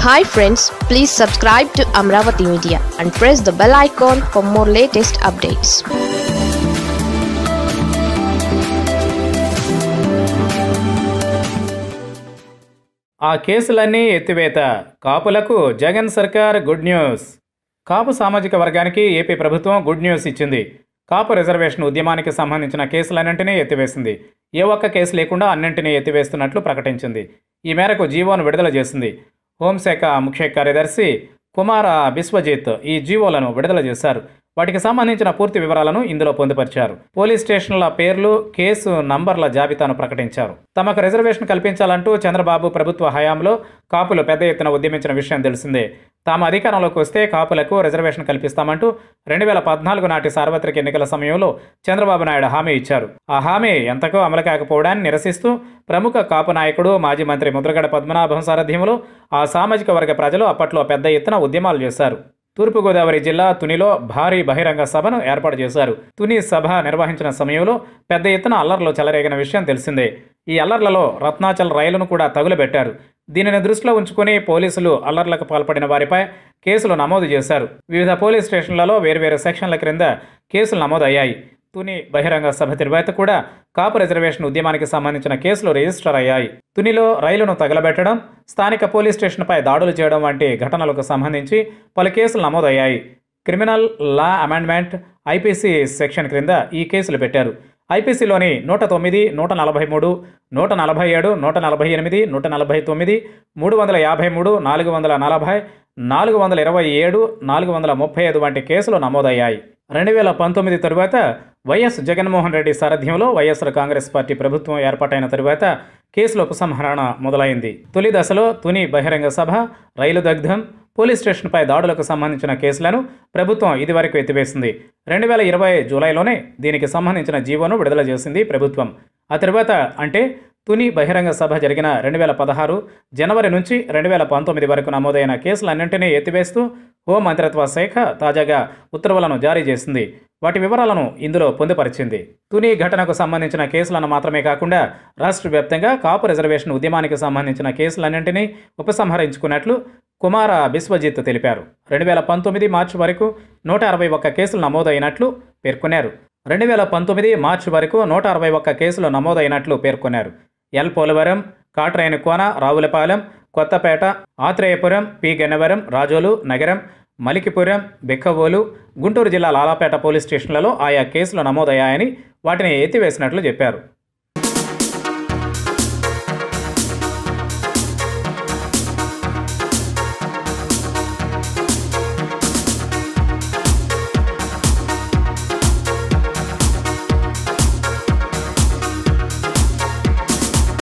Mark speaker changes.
Speaker 1: hi friends please subscribe to Amaravati media and press the bell icon for more latest updates
Speaker 2: ఆ కేసులన్నీ ఎత్తివేత కాపులకు జగన్ సర్కార్ good news కాపు సామాజిక వర్గానికి ఏపీ ప్రభుత్వం గుడ్ న్యూస్ ఇచ్చింది కాపు రిజర్వేషన్ ఉద్యమానికి సంబంధించిన కేసులన్నింటినీ ఎత్తివేసింది ఏ ఒక్క కేసు లేకుండా అన్నింటినీ ఎత్తివేస్తున్నట్లు ప్రకటించింది ఈ మేరకు జీవోను విడుదల చేసింది హోంశాఖ ముఖ్య కార్యదర్శి కుమార బిశ్వజిత్ ఈ జీవోలను విడుదల చేశారు వాటికి సంబంధించిన పూర్తి వివరాలను ఇందులో పొందుపరిచారు పోలీస్ స్టేషన్ల పేర్లు కేసు నంబర్ల జాబితాను ప్రకటించారు తమకు రిజర్వేషన్ కల్పించాలంటూ చంద్రబాబు ప్రభుత్వ హయాంలో కాపులు పెద్ద ఎత్తున ఉద్యమించిన విషయం తెలిసిందే తాము అధికారంలోకి వస్తే కాపులకు రిజర్వేషన్ కల్పిస్తామంటూ రెండు వేల పద్నాలుగు నాటి సార్వత్రిక ఎన్నికల సమయంలో చంద్రబాబు నాయుడు హామీ ఇచ్చారు ఆ హామీ ఎంతకో అమలు కాకపోవడాన్ని నిరసిస్తూ ప్రముఖ కాపు నాయకుడు మాజీ మంత్రి ముద్రగడ పద్మనాభం సారథ్యంలో ఆ సామాజిక వర్గ ప్రజలు అప్పట్లో పెద్ద ఎత్తున ఉద్యమాలు చేశారు తూర్పుగోదావరి జిల్లా తునిలో భారీ బహిరంగ సభను ఏర్పాటు చేశారు తుని సభ నిర్వహించిన సమయంలో పెద్ద ఎత్తున అల్లర్లు చెలరేగిన విషయం తెలిసిందే ఈ అల్లర్లలో రత్నాచల్ రైలును కూడా తగులబెట్టారు దీనిని దృష్టిలో ఉంచుకుని పోలీసులు అల్లర్లకు పాల్పడిన వారిపై కేసులు నమోదు చేశారు వివిధ పోలీస్ స్టేషన్లలో వేర్వేరు సెక్షన్ల క్రింద కేసులు నమోదయ్యాయి తుని బహిరంగ సభ తర్వాత కూడా కాపు రిజర్వేషన్ ఉద్యమానికి సంబంధించిన కేసులు రిజిస్టర్ అయ్యాయి తునిలో రైలును తగలబెట్టడం స్థానిక పోలీస్ స్టేషన్పై దాడులు చేయడం వంటి ఘటనలకు సంబంధించి పలు కేసులు నమోదయ్యాయి criminal law amendment IPC section క్రింద ఈ కేసులు పెట్టారు ఐపీసీలోని నూట తొమ్మిది నూట నలభై మూడు నూట నలభై ఏడు నూట నలభై ఎనిమిది నూట నలభై తొమ్మిది మూడు వందల యాభై మూడు నాలుగు వందల నలభై నాలుగు వందల ఇరవై ఏడు నాలుగు వందల ముప్పై ఐదు వంటి కేసులు నమోదయ్యాయి రెండు వేల పంతొమ్మిది తరువాత వైఎస్ జగన్మోహన్ రెడ్డి సారథ్యంలో వైఎస్ఆర్ కాంగ్రెస్ పార్టీ ప్రభుత్వం ఏర్పాటైన తరువాత కేసుల ఉపసంహరణ మొదలైంది తొలి దశలో తుని బహిరంగ సభ రైలు దగ్ధం పోలీస్ స్టేషన్పై దాడులకు సంబంధించిన కేసులను ప్రభుత్వం ఇదివరకు ఎత్తివేసింది రెండు వేల ఇరవై జూలైలోనే దీనికి సంబంధించిన జీవోను విడుదల చేసింది ప్రభుత్వం ఆ తర్వాత అంటే తుని బహిరంగ సభ జరిగిన రెండు వేల పదహారు జనవరి నుంచి రెండు వేల పంతొమ్మిది వరకు నమోదైన కేసులన్నింటినీ ఎత్తివేస్తూ హోం మంత్రిత్వ శాఖ తాజాగా ఉత్తర్వులను జారీ చేసింది వాటి వివరాలను ఇందులో పొందుపరిచింది తుని ఘటనకు సంబంధించిన కేసులను మాత్రమే కాకుండా రాష్ట్ర వ్యాప్తంగా కాపు రిజర్వేషన్ ఉద్యమానికి సంబంధించిన కేసులన్నింటినీ ఉపసంహరించుకున్నట్లు కుమార బిశ్వజిత్ తెలిపారు రెండు వేల పంతొమ్మిది మార్చి వరకు నూట అరవై ఒక్క కేసులు నమోదైనట్లు పేర్కొన్నారు రెండు వేల పంతొమ్మిది మార్చి వరకు నూట అరవై ఒక్క కేసులు నమోదైనట్లు పేర్కొన్నారు ఎల్ పోలవరం కాట్రేని కోన రావులపాలెం కొత్తపేట ఆత్రేయపురం పి గన్నవరం రాజోలు నగరం మలికిపురం బిక్కవోలు గుంటూరు జిల్లా లాలాపేట పోలీస్ స్టేషన్లలో ఆయా కేసులు నమోదయ్యాయని వాటిని ఎత్తివేసినట్లు చెప్పారు